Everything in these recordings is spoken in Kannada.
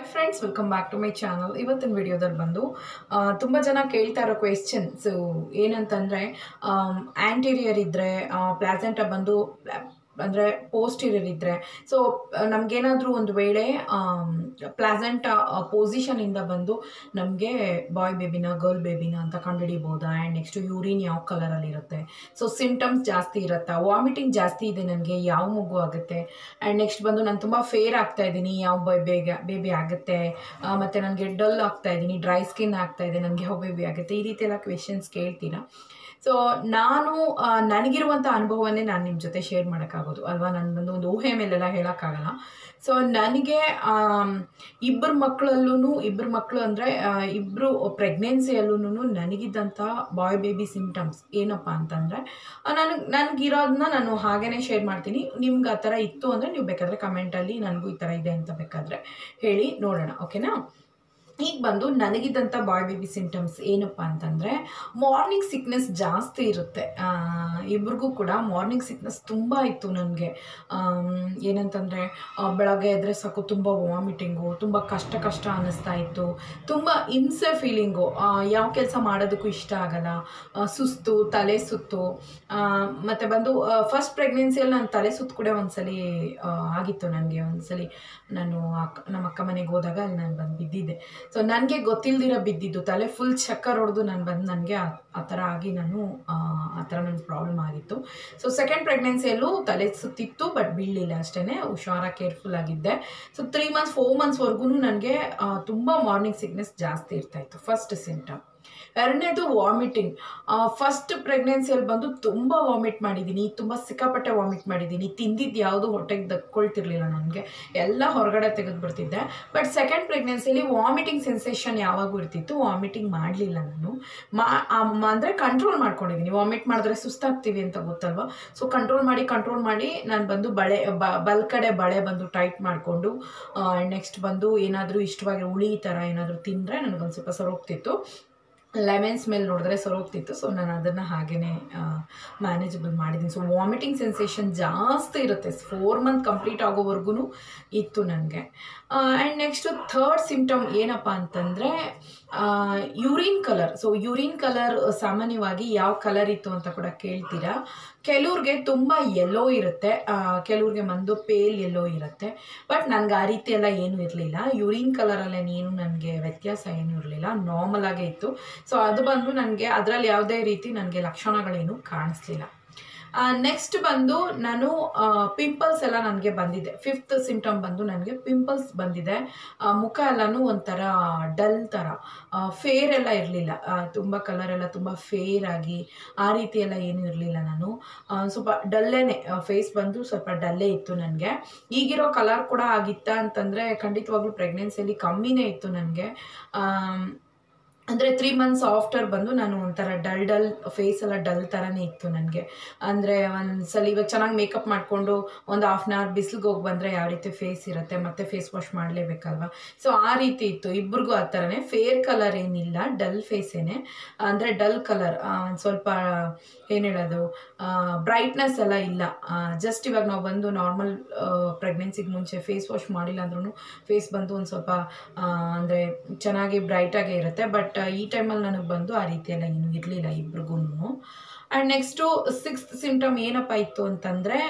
friends welcome back to my channel ಇವತ್ತಿನ ವಿಡಿಯೋದಲ್ಲಿ ಬಂದು ತುಂಬ ಜನ ಕೇಳ್ತಾ ಇರೋ ಕ್ವೆಶ್ಚನ್ಸ್ ಏನಂತಂದರೆ ಆ್ಯಂಟೀರಿಯರ್ ಇದ್ದರೆ ಪ್ಲಾಸೆಂಟ ಬಂದು ಅಂದರೆ ಪೋಸ್ಟೀರಿಯರ್ ಇದ್ದರೆ ಸೊ ನಮಗೇನಾದರೂ ಒಂದು ವೇಳೆ ಪ್ಲಾಸೆಂಟ ಪೊಸಿಷನಿಂದ ಬಂದು ನಮಗೆ ಬಾಯ್ ಬೇಬಿನ ಗರ್ಲ್ ಬೇಬಿನ ಅಂತ ಕಂಡುಹಿಡಿಬೋದಾ ಆ್ಯಂಡ್ ನೆಕ್ಸ್ಟು ಯೂರಿನ್ ಯಾವ ಕಲರಲ್ಲಿ ಇರುತ್ತೆ ಸೊ ಸಿಮ್ಟಮ್ಸ್ ಜಾಸ್ತಿ ಇರುತ್ತಾ ವಾಮಿಟಿಂಗ್ ಜಾಸ್ತಿ ಇದೆ ನನಗೆ ಯಾವ ಮಗು ಆಗುತ್ತೆ ಆ್ಯಂಡ್ ನೆಕ್ಸ್ಟ್ ಬಂದು ನಾನು ತುಂಬ ಫೇರ್ ಆಗ್ತಾ ಇದ್ದೀನಿ ಯಾವ ಬೈ ಬೇಗ ಬೇಬಿ ಆಗುತ್ತೆ ಆ, ಮತ್ತು ನನಗೆ ಡಲ್ ಆಗ್ತಾ ಇದ್ದೀನಿ ಡ್ರೈ ಸ್ಕಿನ್ ಆಗ್ತಾ ಇದೆ ನನಗೆ ಯಾವ ಬೇಬಿ ಆಗುತ್ತೆ ಈ ರೀತಿ ಎಲ್ಲ ಕ್ವೆಶನ್ಸ್ ಕೇಳ್ತೀರಾ ಸೊ ನಾನು ಆ, ನನಗಿರುವಂಥ ಅನುಭವವನ್ನೇ ನಾನು ನಿಮ್ಮ ಜೊತೆ ಶೇರ್ ಮಾಡೋಕ್ಕಾಗೋದು ಅಲ್ವಾ ನಾನು ಬಂದು ಒಂದು ಊಹೆ ಮೇಲೆಲ್ಲ ಹೇಳೋಕ್ಕಾಗಲ್ಲ ಸೊ ನನಗೆ ಇಬ್ಬರು ಮಕ್ಕಳಲ್ಲೂ ಇಬ್ಬರು ಮಕ್ಕಳು ಅಂದರೆ ಇಬ್ಬರು ಪ್ರೆಗ್ನೆನ್ಸಿಯಲ್ಲೂ ನನಗಿದ್ದಂಥ ಬಾಯ್ ಬೇಬಿ ಸಿಮ್ಟಮ್ಸ್ ಏನಪ್ಪ ಅಂತಂದರೆ ನನಗೆ ನನಗಿರೋದನ್ನ ನಾನು ಹಾಗೇ ಶೇರ್ ಮಾಡ್ತೀನಿ ನಿಮ್ಗೆ ಆ ಥರ ಇತ್ತು ಅಂದರೆ ನೀವು ಬೇಕಾದರೆ ಕಮೆಂಟಲ್ಲಿ ನನಗೂ ಈ ಥರ ಇದೆ ಅಂತ ಬೇಕಾದರೆ ಹೇಳಿ ನೋಡೋಣ ಓಕೆನಾ ಈಗ ಬಂದು ನನಗಿದ್ದಂಥ ಬಾಯ್ ಬೇಬಿ ಸಿಂಟಮ್ಸ್ ಏನಪ್ಪ ಅಂತಂದರೆ ಮಾರ್ನಿಂಗ್ ಸಿಕ್ನೆಸ್ ಜಾಸ್ತಿ ಇರುತ್ತೆ ಆ, ಇಬ್ರಿಗೂ ಕೂಡ ಮಾರ್ನಿಂಗ್ ಸಿಕ್ನೆಸ್ ತುಂಬ ಇತ್ತು ನನಗೆ ಏನಂತಂದರೆ ಬೆಳಗ್ಗೆ ಎದ್ರೆ ಸಾಕು ತುಂಬ ವಾಮಿಟಿಂಗು ತುಂಬ ಕಷ್ಟ ಕಷ್ಟ ಅನ್ನಿಸ್ತಾ ಇತ್ತು ತುಂಬ ಹಿಂಸೆ ಫೀಲಿಂಗು ಯಾವ ಕೆಲಸ ಮಾಡೋದಕ್ಕೂ ಇಷ್ಟ ಆಗಲ್ಲ ಆ, ಸುಸ್ತು ತಲೆ ಸುತ್ತು ಮತ್ತು ಬಂದು ಫಸ್ಟ್ ಪ್ರೆಗ್ನೆನ್ಸಿಯಲ್ಲಿ ನಾನು ತಲೆ ಸುತ್ತು ಕೂಡ ಒಂದ್ಸಲಿ ಆ, ಆಗಿತ್ತು ನನಗೆ ಒಂದ್ಸಲಿ ನಾನು ಅಕ್ಕ ನಮ್ಮ ಅಕ್ಕ ಮನೆಗೆ ಹೋದಾಗ ಅಲ್ಲಿ ನಾನು ಬಂದು ಬಿದ್ದಿದ್ದೆ ಸೊ ನನಗೆ ಗೊತ್ತಿಲ್ದಿರ ಬಿದ್ದಿದ್ದು ತಲೆ ಫುಲ್ ಚಕ್ಕರ್ ಹೊಡೆದು ನಾನು ಬಂದು ನನಗೆ ಆ ಥರ ಆಗಿ ನಾನು ಆ ಆ ಥರ ನನಗೆ ಪ್ರಾಬ್ಲಮ್ ಆಗಿತ್ತು ಸೊ ಸೆಕೆಂಡ್ ಪ್ರೆಗ್ನೆನ್ಸಿಯಲ್ಲೂ ತಲೆ ಸುತ್ತಿತ್ತು ಬಟ್ ಬೀಳಲಿಲ್ಲ ಅಷ್ಟೇ ಹುಷಾರಾಗಿ ಕೇರ್ಫುಲ್ ಆಗಿದ್ದೆ ಸೊ ತ್ರೀ ಮಂತ್ಸ್ ಫೋರ್ ಮಂತ್ಸ್ವರೆಗೂ ನನಗೆ ತುಂಬ ಮಾರ್ನಿಂಗ್ ಸಿಕ್ನೆಸ್ ಜಾಸ್ತಿ ಇರ್ತಾಯಿತ್ತು ಫಸ್ಟ್ ಸಿಂಟಮ್ ಎರಡನೇದು ವಾಮಿಟಿಂಗ್ ಫಸ್ಟ್ ಪ್ರೆಗ್ನೆನ್ಸಿಯಲ್ಲಿ ಬಂದು ತುಂಬ ವಾಮಿಟ್ ಮಾಡಿದ್ದೀನಿ ತುಂಬ ಸಿಕ್ಕಾಪಟ್ಟೆ ವಾಮಿಟ್ ಮಾಡಿದ್ದೀನಿ ತಿಂದಿದ್ದು ಯಾವುದು ಹೊಟ್ಟೆಗೆ ದಕ್ಕೊಳ್ತಿರ್ಲಿಲ್ಲ ನನಗೆ ಎಲ್ಲ ಹೊರಗಡೆ ತೆಗೆದುಬಿಡ್ತಿದ್ದೆ ಬಟ್ ಸೆಕೆಂಡ್ ಪ್ರೆಗ್ನೆನ್ಸಿಯಲ್ಲಿ ವಾಮಿಟಿಂಗ್ ಸೆನ್ಸೇಷನ್ ಯಾವಾಗೂ ಇರ್ತಿತ್ತು ವಾಮಿಟಿಂಗ್ ಮಾಡಲಿಲ್ಲ ನಾನು ಮಾ ಅಂದರೆ ಕಂಟ್ರೋಲ್ ಮಾಡ್ಕೊಂಡಿದ್ದೀನಿ ವಾಮಿಟ್ ಮಾಡಿದ್ರೆ ಸುಸ್ತಾಗ್ತೀವಿ ಅಂತ ಗೊತ್ತಲ್ವ ಸೊ ಕಂಟ್ರೋಲ್ ಮಾಡಿ ಕಂಟ್ರೋಲ್ ಮಾಡಿ ನಾನು ಬಂದು ಬಳೆ ಬ ಬಲ್ ಕಡೆ ಬಳೆ ಬಂದು ಟೈಟ್ ಮಾಡಿಕೊಂಡು ನೆಕ್ಸ್ಟ್ ಬಂದು ಏನಾದರೂ ಇಷ್ಟವಾಗಿ ಹುಳಿ ಥರ ಏನಾದರೂ ತಿಂದರೆ ನನಗೊಂದು ಸ್ವಲ್ಪ ಸರೋಗ್ತಿತ್ತು ಲೆಮನ್ ಸ್ಮೆಲ್ ನೋಡಿದ್ರೆ ಸರೋಗ್ತಿತ್ತು ಸೊ ನಾನು ಅದನ್ನು ಹಾಗೇ ಮ್ಯಾನೇಜಬಲ್ ಮಾಡಿದ್ದೀನಿ ಸೊ ವಾಮಿಟಿಂಗ್ ಸೆನ್ಸೇಷನ್ ಜಾಸ್ತಿ ಇರುತ್ತೆ ಫೋರ್ ಮಂತ್ ಕಂಪ್ಲೀಟ್ ಆಗೋವರೆಗೂ ಇತ್ತು ನನಗೆ ಆ್ಯಂಡ್ ನೆಕ್ಸ್ಟು ಥರ್ಡ್ ಸಿಂಟಮ್ ಏನಪ್ಪ ಅಂತಂದರೆ urine colour so urine colour ಸಾಮಾನ್ಯವಾಗಿ ಯಾವ ಕಲರ್ ಇತ್ತು ಅಂತ ಕೂಡ ಕೇಳ್ತೀರಾ ಕೆಲವ್ರಿಗೆ ತುಂಬ ಯೆಲ್ಲೋ ಇರುತ್ತೆ ಆ, ಕೆಲವ್ರಿಗೆ ಬಂದು ಪೇಲ್ ಯೆಲ್ಲೋ ಇರುತ್ತೆ ಬಟ್ ನನಗೆ ಆ ರೀತಿ ಎಲ್ಲ ಏನೂ ಇರಲಿಲ್ಲ ಯೂರಿನ್ ಕಲರಲ್ಲೇನು ನನಗೆ ವ್ಯತ್ಯಾಸ ಏನೂ ಇರಲಿಲ್ಲ ನಾರ್ಮಲ್ ಆಗೇ ಇತ್ತು ಸೊ ಅದು ಬಂದು ನನಗೆ ಅದರಲ್ಲಿ ಯಾವುದೇ ರೀತಿ ನನಗೆ ಲಕ್ಷಣಗಳೇನು ಕಾಣಿಸ್ಲಿಲ್ಲ ನೆಕ್ಸ್ಟ್ ಬಂದು ನಾನು ಪಿಂಪಲ್ಸ್ ಎಲ್ಲ ನನಗೆ ಬಂದಿದೆ ಫಿಫ್ತ್ ಸಿಂಟಮ್ ಬಂದು ನನಗೆ ಪಿಂಪಲ್ಸ್ ಬಂದಿದೆ ಆ, ಮುಖ ಎಲ್ಲನೂ ಒಂಥರ ಡಲ್ ಥರ ಫೇರ್ ಎಲ್ಲ ಇರಲಿಲ್ಲ ತುಂಬ ಕಲರ್ ಎಲ್ಲ ತುಂಬ ಫೇರ್ ಆಗಿ ಆ ರೀತಿ ಎಲ್ಲ ಏನೂ ಇರಲಿಲ್ಲ ನಾನು ಆ, ಸ್ವಲ್ಪ ಡಲ್ಲೇನೆ ಫೇಸ್ ಬಂದು ಸ್ವಲ್ಪ ಡಲ್ಲೇ ಇತ್ತು ನನಗೆ ಈಗಿರೋ ಕಲರ್ ಕೂಡ ಆಗಿತ್ತಾ ಅಂತಂದರೆ ಖಂಡಿತವಾಗ್ಲೂ ಪ್ರೆಗ್ನೆನ್ಸಿಯಲ್ಲಿ ಕಮ್ಮಿನೇ ಇತ್ತು ನನಗೆ ಅಂದರೆ ತ್ರೀ ಮಂತ್ಸ್ ಆಫ್ಟರ್ ಬಂದು ನಾನು ಒಂಥರ ಡಲ್ ಡಲ್ ಫೇಸ್ ಎಲ್ಲ ಡಲ್ ಥರನೇ ಇತ್ತು ನನಗೆ ಅಂದರೆ ಒಂದ್ಸಲ ಇವಾಗ ಚೆನ್ನಾಗಿ ಮೇಕಪ್ ಮಾಡಿಕೊಂಡು ಒಂದು ಹಾಫ್ ಆನ್ ಅವರ್ ಬಿಸಿಲಿಗೆ ಹೋಗಿ ಬಂದರೆ ಯಾವ ರೀತಿ ಫೇಸ್ ಇರುತ್ತೆ ಮತ್ತೆ ಫೇಸ್ ವಾಶ್ ಮಾಡಲೇಬೇಕಲ್ವ ಸೊ ಆ ರೀತಿ ಇತ್ತು ಇಬ್ರಿಗೂ ಆ ಥರನೇ ಫೇರ್ ಕಲರ್ ಏನಿಲ್ಲ ಡಲ್ ಫೇಸೇನೆ ಅಂದರೆ ಡಲ್ ಕಲರ್ ಒಂದು ಸ್ವಲ್ಪ ಏನು ಹೇಳೋದು ಬ್ರೈಟ್ನೆಸ್ ಎಲ್ಲ ಇಲ್ಲ ಜಸ್ಟ್ ಇವಾಗ ನಾವು ಬಂದು ನಾರ್ಮಲ್ ಪ್ರೆಗ್ನೆನ್ಸಿಗೆ ಮುಂಚೆ ಫೇಸ್ ವಾಶ್ ಮಾಡಿಲ್ಲ ಅಂದ್ರೂ ಫೇಸ್ ಬಂದು ಒಂದು ಸ್ವಲ್ಪ ಅಂದರೆ ಚೆನ್ನಾಗಿ ಬ್ರೈಟಾಗೇ ಇರುತ್ತೆ ಬಟ್ ಈ ಟೈಮಲ್ಲಿ ನನಗೆ ಬಂದು ಆ ರೀತಿ ಎಲ್ಲ ಏನೂ ಇರಲಿಲ್ಲ ಇಬ್ರಿಗೂ ಆ್ಯಂಡ್ ನೆಕ್ಸ್ಟು ಸಿಕ್ಸ್ತ್ ಸಿಂಟಮ್ ಏನಪ್ಪ ಇತ್ತು ಅಂತಂದರೆ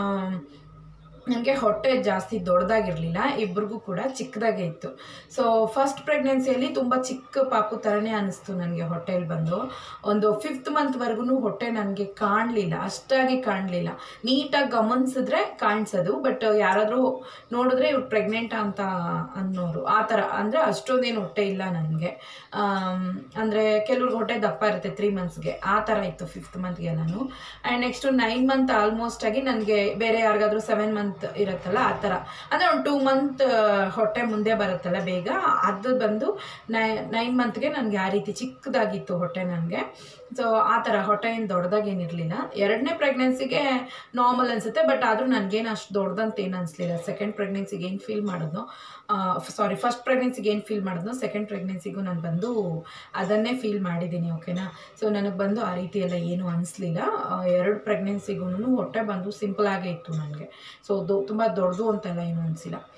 ನನಗೆ ಹೊಟ್ಟೆ ಜಾಸ್ತಿ ದೊಡ್ಡದಾಗಿರಲಿಲ್ಲ ಇಬ್ರಿಗೂ ಕೂಡ ಚಿಕ್ಕದಾಗೇ ಇತ್ತು ಸೊ ಫಸ್ಟ್ ಪ್ರೆಗ್ನೆನ್ಸಿಯಲ್ಲಿ ತುಂಬ ಚಿಕ್ಕ ಪಾಪು ಥರನೇ ಅನ್ನಿಸ್ತು ನನಗೆ ಹೊಟ್ಟೆಯಲ್ಲಿ ಬಂದು ಒಂದು ಫಿಫ್ತ್ ಮಂತ್ವರೆಗೂ ಹೊಟ್ಟೆ ನನಗೆ ಕಾಣಲಿಲ್ಲ ಅಷ್ಟಾಗಿ ಕಾಣಲಿಲ್ಲ ನೀಟಾಗಿ ಗಮನಿಸಿದ್ರೆ ಕಾಣಿಸೋದು ಬಟ್ ಯಾರಾದರೂ ನೋಡಿದ್ರೆ ಇವ್ರು ಪ್ರೆಗ್ನೆಂಟ್ ಅಂತ ಅನ್ನೋರು ಆ ಥರ ಅಂದರೆ ಅಷ್ಟೊಂದೇನು ಹೊಟ್ಟೆ ಇಲ್ಲ ನನಗೆ ಅಂದರೆ ಕೆಲವ್ರಿಗೆ ಹೊಟ್ಟೆ ದಪ್ಪ ಇರುತ್ತೆ ತ್ರೀ ಮಂತ್ಸ್ಗೆ ಆ ಥರ ಇತ್ತು ಫಿಫ್ತ್ ಮಂತ್ಗೆ ನಾನು and next nine month almost ಆಗಿ ನನಗೆ ಬೇರೆ ಯಾರಿಗಾದ್ರೂ ಸೆವೆನ್ ಮಂತ್ ಇರುತ್ತಲ್ಲ ಆ ಥರ ಅಂದರೆ ಒಂದು ಟೂ ಮಂತ್ ಹೊಟ್ಟೆ ಮುಂದೆ ಬರುತ್ತಲ್ಲ ಬೇಗ ಅದು ಬಂದು ನೈ ನೈನ್ ಮಂತ್ಗೆ ನನಗೆ ಆ ರೀತಿ ಚಿಕ್ಕದಾಗಿತ್ತು ಹೊಟ್ಟೆ ನನಗೆ ಸೊ ಆ ಥರ ಹೊಟ್ಟೆ ಏನು ದೊಡ್ಡದಾಗೇನಿರಲಿಲ್ಲ ಎರಡನೇ ಪ್ರೆಗ್ನೆನ್ಸಿಗೆ ನಾರ್ಮಲ್ ಅನಿಸುತ್ತೆ ಬಟ್ ಆದರೂ ನನಗೇನು ಅಷ್ಟು ದೊಡ್ಡದಂತ ಏನು ಅನಿಸ್ಲಿಲ್ಲ ಸೆಕೆಂಡ್ ಪ್ರೆಗ್ನೆನ್ಸಿಗೆ ಏನು ಫೀಲ್ ಮಾಡಿದ್ನೋ ಸಾರಿ ಫಸ್ಟ್ ಪ್ರೆಗ್ನೆನ್ಸಿಗೆ ಏನು ಫೀಲ್ ಮಾಡಿದ್ನೋ ಸೆಕೆಂಡ್ ಪ್ರೆಗ್ನೆನ್ಸಿಗೂ ನಾನು ಬಂದು ಅದನ್ನೇ ಫೀಲ್ ಮಾಡಿದ್ದೀನಿ ಓಕೆನಾ ಸೊ ನನಗೆ ಬಂದು ಆ ರೀತಿ ಎಲ್ಲ ಏನೂ ಅನಿಸ್ಲಿಲ್ಲ ಎರಡು ಪ್ರೆಗ್ನೆನ್ಸಿಗೂ ಹೊಟ್ಟೆ ಬಂದು ಸಿಂಪಲ್ ಆಗೇ ಇತ್ತು ನನಗೆ ಸೊ ದೊ ತುಂಬ ದೊಡ್ಡದು ಅಂತೆಲ್ಲ ಏನೂ ಅನಿಸಿಲ್ಲ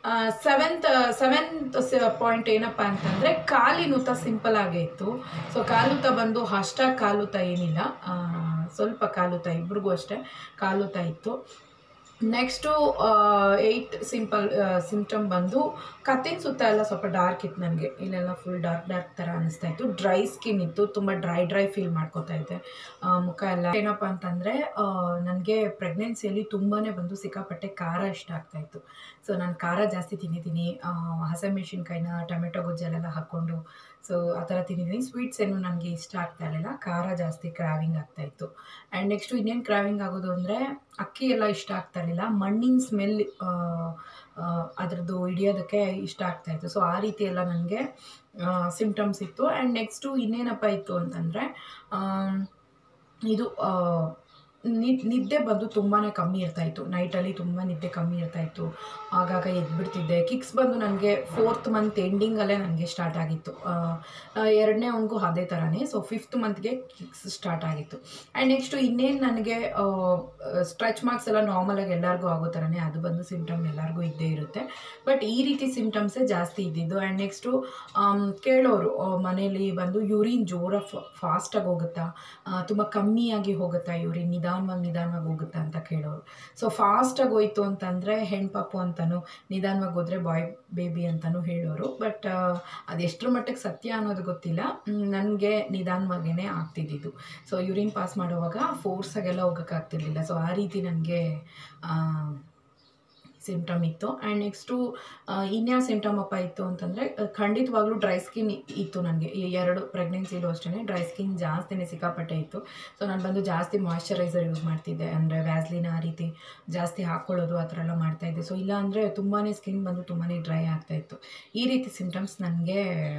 ಸೆವೆಂತ್ ಸೆವೆಂತ್ ಪಾಯಿಂಟ್ ಏನಪ್ಪ ಅಂತಂದರೆ ಕಾಲಿನೂತ ಸಿಂಪಲ್ ಆಗೇ ಇತ್ತು ಸೊ ಕಾಲುತ ಬಂದು ಅಷ್ಟಾಗಿ ಕಾಲುತ ಏನಿಲ್ಲ ಆ, ಸ್ವಲ್ಪ ಕಾಲುತ ಇಬ್ರಿಗೂ ಅಷ್ಟೇ ಕಾಲುತ ಇತ್ತು ನೆಕ್ಸ್ಟು ಏಯ್ಟ್ ಸಿಂಪಲ್ ಸಿಂಪ್ಟಮ್ ಬಂದು ಕತ್ತಿನ ಸುತ್ತ ಎಲ್ಲ ಸ್ವಲ್ಪ ಡಾರ್ಕ್ ಇತ್ತು ನನಗೆ ಇಲ್ಲೆಲ್ಲ ಫುಲ್ ಡಾರ್ಕ್ ಡಾರ್ಕ್ ಥರ ಅನಿಸ್ತಾ ಇತ್ತು ಡ್ರೈ ಸ್ಕಿನ್ ಇತ್ತು ತುಂಬ ಡ್ರೈ ಡ್ರೈ ಫೀಲ್ ಮಾಡ್ಕೋತಾ ಇದ್ದೆ ಆ, ಮುಖ ಎಲ್ಲ ಏನಪ್ಪ ಅಂತಂದರೆ ನನಗೆ ಪ್ರೆಗ್ನೆನ್ಸಿಯಲ್ಲಿ ತುಂಬಾ ಬಂದು ಸಿಕ್ಕಾಪಟ್ಟೆ ಖಾರ ಇಷ್ಟ ಆಗ್ತಾ ಇತ್ತು ಸೊ ನಾನು ಖಾರ ಜಾಸ್ತಿ ತಿಂದಿದ್ದೀನಿ ಆ, ಹಸಿಮೆಣ್ಸಿನ್ಕಾಯಿನ ಟೊಮೆಟೊ ಗೊಜ್ಜಲ್ಲೆಲ್ಲ ಹಾಕ್ಕೊಂಡು ಸೊ ಆ ಥರ ತಿಂದಿದ್ದೀನಿ ಸ್ವೀಟ್ಸ್ ಏನು ನನಗೆ ಇಷ್ಟ ಆಗ್ತಾ ಇರಲಿಲ್ಲ ಖಾರ ಜಾಸ್ತಿ ಕ್ರಾವಿಂಗ್ ಆಗ್ತಾ ಇತ್ತು ಆ್ಯಂಡ್ ನೆಕ್ಸ್ಟು ಇನ್ನೇನು ಕ್ರಾವಿಂಗ್ ಆಗೋದು ಅಂದರೆ ಅಕ್ಕಿ ಎಲ್ಲ ಇಷ್ಟ ಆಗ್ತಾ ಇರಲಿಲ್ಲ ಮಣ್ಣಿನ ಸ್ಮೆಲ್ ಅದರದ್ದು ಹಿಡಿಯೋದಕ್ಕೆ ಇಷ್ಟ ಆಗ್ತಾ ಇತ್ತು ಸೊ ಆ ರೀತಿ ಎಲ್ಲ ನನಗೆ ಸಿಂಪ್ಟಮ್ಸ್ ಇತ್ತು ಆ್ಯಂಡ್ ನೆಕ್ಸ್ಟು ಇನ್ನೇನಪ್ಪ ಇತ್ತು ಅಂತಂದರೆ ಇದು ಆ, ನಿ- ನಿದ್ದೆ ಬಂದು ತುಂಬಾ ಕಮ್ಮಿ ಇರ್ತಾ ಇತ್ತು ನೈಟಲ್ಲಿ ತುಂಬ ನಿದ್ದೆ ಕಮ್ಮಿ ಇರ್ತಾ ಇತ್ತು ಆಗಾಗ ಎದ್ಬಿಡ್ತಿದ್ದೆ ಕಿಕ್ಸ್ ಬಂದು ನನಗೆ ಫೋರ್ತ್ ಮಂತ್ ಎಂಡಿಂಗಲ್ಲೇ ನನಗೆ ಸ್ಟಾರ್ಟ್ ಆಗಿತ್ತು ಎರಡನೇ ಅವನಿಗೂ ಅದೇ ಥರನೇ ಸೊ ಫಿಫ್ತ್ ಮಂತ್ಗೆ ಕಿಕ್ಸ್ ಸ್ಟಾರ್ಟ್ ಆಗಿತ್ತು ಆ್ಯಂಡ್ ನೆಕ್ಸ್ಟು ಇನ್ನೇನು ನನಗೆ ಸ್ಟ್ರೆಚ್ ಮಾರ್ಕ್ಸ್ ಎಲ್ಲ ನಾರ್ಮಲಾಗಿ ಎಲ್ಲರಿಗೂ ಆಗೋ ಥರನೇ ಅದು ಬಂದು ಸಿಂಪ್ಟಮ್ ಎಲ್ಲರಿಗೂ ಇದ್ದೇ ಇರುತ್ತೆ ಬಟ್ ಈ ರೀತಿ ಸಿಂಪ್ಟಮ್ಸೇ ಜಾಸ್ತಿ ಇದ್ದಿದ್ದು ಆ್ಯಂಡ್ ನೆಕ್ಸ್ಟು ಕೇಳೋರು ಮನೇಲಿ ಬಂದು ಯೂರಿನ್ ಜೋರ ಫಾಸ್ಟಾಗಿ ಹೋಗುತ್ತಾ ತುಂಬ ಕಮ್ಮಿಯಾಗಿ ಹೋಗುತ್ತಾ ಯೂರಿನ್ ನಿಧಾನವಾಗಿ ನಿಧಾನವಾಗಿ ಹೋಗುತ್ತಾ ಅಂತ ಕೇಳೋರು ಸೊ ಫಾಸ್ಟಾಗಿ ಹೋಯ್ತು ಅಂತಂದರೆ ಹೆಣ್ಪಾಪು ಅಂತಲೂ ನಿಧಾನವಾಗಿ ಹೋದರೆ ಬಾಯ್ ಬೇಬಿ ಅಂತಲೂ ಹೇಳೋರು ಬಟ್ ಅದು ಎಷ್ಟರ ಮಟ್ಟಿಗೆ ಸತ್ಯ ಅನ್ನೋದು ಗೊತ್ತಿಲ್ಲ ನನಗೆ ನಿಧಾನವಾಗೇ ಆಗ್ತಿದ್ದಿದ್ದು ಸೊ ಯೂರಿನ್ ಪಾಸ್ ಮಾಡುವಾಗ ಫೋರ್ಸಾಗೆಲ್ಲ ಹೋಗೋಕ್ಕಾಗ್ತಿರ್ಲಿಲ್ಲ ಸೊ ಆ ರೀತಿ ನನಗೆ ಸಿಂಪ್ಟಮ್ ಇತ್ತು ಆ್ಯಂಡ್ ನೆಕ್ಸ್ಟು ಇನ್ಯಾವ ಸಿಂಪ್ಟಮ್ ಅಪ್ಪ ಇತ್ತು ಅಂತಂದರೆ ಖಂಡಿತವಾಗ್ಲೂ ಡ್ರೈ ಸ್ಕಿನ್ ಇತ್ತು ನನಗೆ ಈ ಎರಡು ಪ್ರೆಗ್ನೆನ್ಸಿಲೂ ಅಷ್ಟೇ ಡ್ರೈ ಸ್ಕಿನ್ ಜಾಸ್ತಿನೇ ಸಿಕ್ಕಾಪಟ್ಟೆ ಇತ್ತು ಸೊ ನಾನು ಬಂದು ಜಾಸ್ತಿ ಮಾಯ್ಶ್ಚರೈಸರ್ ಯೂಸ್ ಮಾಡ್ತಿದ್ದೆ ಅಂದರೆ ವ್ಯಾಸ್ಲಿನ್ ಆ ರೀತಿ ಜಾಸ್ತಿ ಹಾಕ್ಕೊಳ್ಳೋದು ಆ ಥರ ಎಲ್ಲ ಮಾಡ್ತಾಯಿದ್ದೆ ಸೊ ಇಲ್ಲ ಅಂದರೆ ತುಂಬಾ ಸ್ಕಿನ್ ಬಂದು ತುಂಬಾ ಡ್ರೈ ಆಗ್ತಾಯಿತ್ತು ಈ ರೀತಿ ಸಿಂಪ್ಟಮ್ಸ್ ನನಗೆ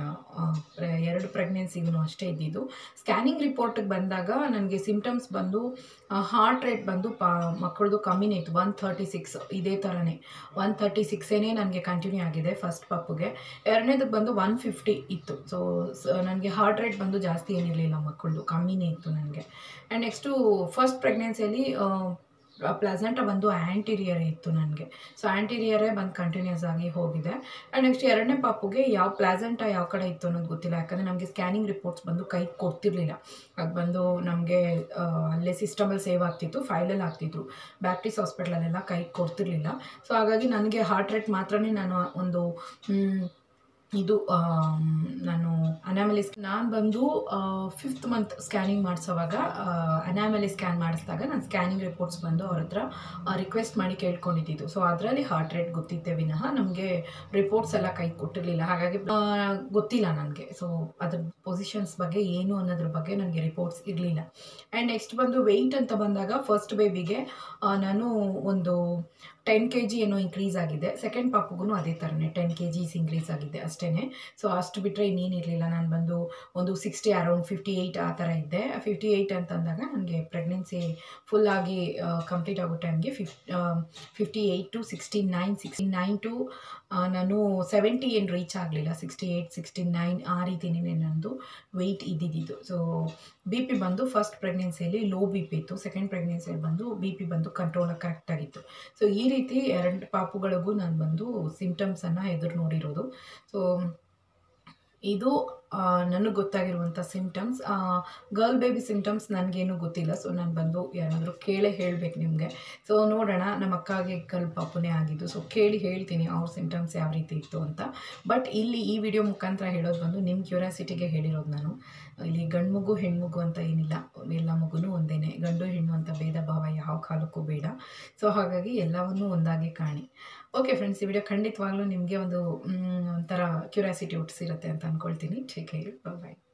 ಎರಡು ಪ್ರೆಗ್ನೆನ್ಸಿಗೂ ಅಷ್ಟೇ ಇದ್ದಿದ್ದು ಸ್ಕ್ಯಾನಿಂಗ್ ರಿಪೋರ್ಟಿಗೆ ಬಂದಾಗ ನನಗೆ ಸಿಂಪ್ಟಮ್ಸ್ ಬಂದು ಹಾರ್ಟ್ ರೇಟ್ ಬಂದು ಪಾ ಮಕ್ಕಳದು ಕಮ್ಮಿನೇ ಇತ್ತು ಒನ್ ಥರ್ಟಿ ಸಿಕ್ಸ್ ಇದೇ ಥರನೇ ಒನ್ ತರ್ಟಿ ಸಿಕ್ಸೇನೇ ನನಗೆ ಕಂಟಿನ್ಯೂ ಆಗಿದೆ ಫಸ್ಟ್ ಪಾಪುಗೆ ಎರಡನೇದಕ್ಕೆ ಬಂದು ಒನ್ ಫಿಫ್ಟಿ ಇತ್ತು ಸೊ ನನಗೆ ಹಾರ್ಟ್ ರೇಟ್ ಬಂದು ಜಾಸ್ತಿ ಏನಿರಲಿಲ್ಲ ಮಕ್ಕಳದು ಕಮ್ಮಿನೇ ಇತ್ತು ನನಗೆ ಆ್ಯಂಡ್ ನೆಕ್ಸ್ಟು ಫಸ್ಟ್ ಪ್ರೆಗ್ನೆನ್ಸಿಯಲ್ಲಿ ಪ್ಲಾಸೆಂಟ ಬಂದು ಆ್ಯಂಟೀರಿಯರೇ ಇತ್ತು ನನಗೆ ಸೊ ಆ್ಯಂಟೀರಿಯರೇ ಬಂದು ಕಂಟಿನ್ಯೂಸ್ ಆಗಿ ಹೋಗಿದೆ ಆ್ಯಂಡ್ ನೆಕ್ಸ್ಟ್ ಎರಡನೇ ಪಾಪುಗೆ ಯಾವ ಪ್ಲಾಸೆಂಟ ಯಾವ ಕಡೆ ಇತ್ತು ಅನ್ನೋದು ಗೊತ್ತಿಲ್ಲ ಯಾಕಂದರೆ ನಮಗೆ ಸ್ಕ್ಯಾನಿಂಗ್ ರಿಪೋರ್ಟ್ಸ್ ಬಂದು ಕೈ ಕೊಡ್ತಿರ್ಲಿಲ್ಲ ಅದು ಬಂದು ನಮಗೆ ಅಲ್ಲೇ ಸಿಸ್ಟಮಲ್ಲಿ ಸೇವ್ ಆಗ್ತಿತ್ತು ಫೈಲಲ್ಲಿ ಆಗ್ತಿದ್ರು ಬ್ಯಾಪ್ಟಿಸ್ ಹಾಸ್ಪಿಟ್ಲಲ್ಲೆಲ್ಲ ಕೈ ಕೊಡ್ತಿರ್ಲಿಲ್ಲ ಸೊ ಹಾಗಾಗಿ ನನಗೆ ಹಾರ್ಟ್ ರೇಟ್ ಮಾತ್ರನೇ ನಾನು ಒಂದು ಮ್, ಇದು ಆಮ್, ನಾನು ಅನಾಮಲಿ ನಾನು ಬಂದು ಫಿಫ್ತ್ ಮಂತ್ ಸ್ಕ್ಯಾನಿಂಗ್ ಮಾಡಿಸೋವಾಗ ಅನಾಮಲಿ ಸ್ಕ್ಯಾನ್ ಮಾಡಿಸಿದಾಗ ನಾನು ಸ್ಕ್ಯಾನಿಂಗ್ ರಿಪೋರ್ಟ್ಸ್ ಬಂದು ಅವ್ರ ಹತ್ರ ರಿಕ್ವೆಸ್ಟ್ ಮಾಡಿ ಕೇಳ್ಕೊಂಡಿದ್ದು ಸೊ ಅದರಲ್ಲಿ ಹಾರ್ಟ್ ರೇಟ್ ಗೊತ್ತಿತ್ತೆ ವಿನಃ ನಮಗೆ ರಿಪೋರ್ಟ್ಸ್ ಎಲ್ಲ ಕೈ ಕೊಟ್ಟಿರಲಿಲ್ಲ ಹಾಗಾಗಿ ಆ, ಗೊತ್ತಿಲ್ಲ ನನಗೆ ಸೊ ಅದ್ರ ಪೊಸಿಷನ್ಸ್ ಬಗ್ಗೆ ಏನು ಅನ್ನೋದ್ರ ಬಗ್ಗೆ ನನಗೆ ರಿಪೋರ್ಟ್ಸ್ ಇರಲಿಲ್ಲ ಆ್ಯಂಡ್ ನೆಕ್ಸ್ಟ್ ಬಂದು ವೆಯ್ಟ್ ಅಂತ ಬಂದಾಗ ಫಸ್ಟ್ ಬೇಬಿಗೆ ನಾನು ಒಂದು ಟೆನ್ ಕೆ ಜಿ ಏನೋ ಇನ್ಕ್ರೀಸ್ ಆಗಿದೆ ಸೆಕೆಂಡ್ ಪಾಪುಗೂ ಅದೇ ಥರನೇ ಟೆನ್ ಕೆ ಜಿಸ್ ಇನ್ಕ್ರೀಸ್ ಆಗಿದೆ ಅಷ್ಟೇ ಸೊ ಅಷ್ಟು ಬಿಟ್ಟರೆ ಇನ್ನೇನಿರಲಿಲ್ಲ ನಾನು ಬಂದು ಒಂದು ಸಿಕ್ಸ್ಟಿ ಅರೌಂಡ್ ಫಿಫ್ಟಿ ಏಯ್ಟ್ ಆ ಥರ ಇದ್ದೆ ಫಿಫ್ಟಿ ಏಯ್ಟ್ ಅಂತಂದಾಗ ನನಗೆ ಪ್ರೆಗ್ನೆನ್ಸಿ ಫುಲ್ಲಾಗಿ ಕಂಪ್ಲೀಟ್ ಆಗೋ ಟೈಮ್ಗೆ fif fifty eight to sixty nine sixty nine to ನಾನು ಸೆವೆಂಟಿ ಏನು ರೀಚ್ ಆಗಲಿಲ್ಲ ಸಿಕ್ಸ್ಟಿ ಏಯ್ಟ್ ಸಿಕ್ಸ್ಟಿ ನೈನ್ ಆ ರೀತಿನೇ ನಂದು ವೆಯ್ಟ್ ಇದ್ದಿದ್ದು ಸೊ ಬಿ ಪಿ ಬಂದು ಫಸ್ಟ್ ಪ್ರೆಗ್ನೆನ್ಸಿಯಲ್ಲಿ ಲೋ ಬಿ ಪಿ ಇತ್ತು ಸೆಕೆಂಡ್ ಪ್ರೆಗ್ನೆನ್ಸಿಯಲ್ಲಿ ಬಂದು ಬಿ ಪಿ ಬಂದು ಕಂಟ್ರೋಲ್ ಕರೆಕ್ಟಾಗಿತ್ತು ಸೊ ಈ ರೀತಿ ಎರಡು ಪಾಪುಗಳಿಗೂ ನಾನು ಬಂದು ಸಿಂಪ್ಟಮ್ಸನ್ನು ಎದುರು ನೋಡಿರೋದು ಸೊ ಇದು ನನಗೆ ಗೊತ್ತಾಗಿರುವಂಥ ಸಿಂಪ್ಟಮ್ಸ್ ಗರ್ಲ್ ಬೇಬಿ ಸಿಂಪ್ಟಮ್ಸ್ ನನಗೇನು ಗೊತ್ತಿಲ್ಲ ಸೊ ನಾನು ಬಂದು ಯಾರಾದರೂ ಕೇಳೇ ಹೇಳಬೇಕು ನಿಮಗೆ ಸೊ ನೋಡೋಣ ನಮ್ಮ ಅಕ್ಕಗೆ ಗರ್ಲ್ ಪಾಪುನೇ ಆಗಿದ್ದು ಸೊ ಕೇಳಿ ಹೇಳ್ತೀನಿ ಅವ್ರ ಸಿಂಪ್ಟಮ್ಸ್ ಯಾವ ರೀತಿ ಇತ್ತು ಅಂತ ಬಟ್ ಇಲ್ಲಿ ಈ ವಿಡಿಯೋ ಮುಖಾಂತರ ಹೇಳೋದು ಬಂದು ನಿಮ್ಮ ಕ್ಯೂರಿಯಾಸಿಟಿಗೆ ಹೇಳಿರೋದು ನಾನು ಇಲ್ಲಿ ಗಂಡು ಮಗು ಹೆಣ್ಮಗು ಅಂತ ಏನಿಲ್ಲ ಎಲ್ಲ ಮಗುನೂ ಒಂದೇನೆ ಗಂಡು ಹೆಣ್ಣು ಅಂತ ಭೇದ ಭಾವ ಯಾವ ಕಾಲಕ್ಕೂ ಬೇಡ ಸೊ ಹಾಗಾಗಿ ಎಲ್ಲವನ್ನೂ ಒಂದಾಗಿ ಕಾಣಿ ಓಕೆ ಫ್ರೆಂಡ್ಸ್ ಈ ವಿಡಿಯೋ ಖಂಡಿತವಾಗ್ಲೂ ನಿಮಗೆ ಒಂದು ಮ್, ಒಂಥರ ಕ್ಯೂರಿಯಾಸಿಟಿ ಹುಟ್ಟಿಸಿರುತ್ತೆ ಅಂತ ಅಂದ್ಕೊಳ್ತೀನಿ ಟೇಕ್ ಕೇರ್ ಬಾಯ್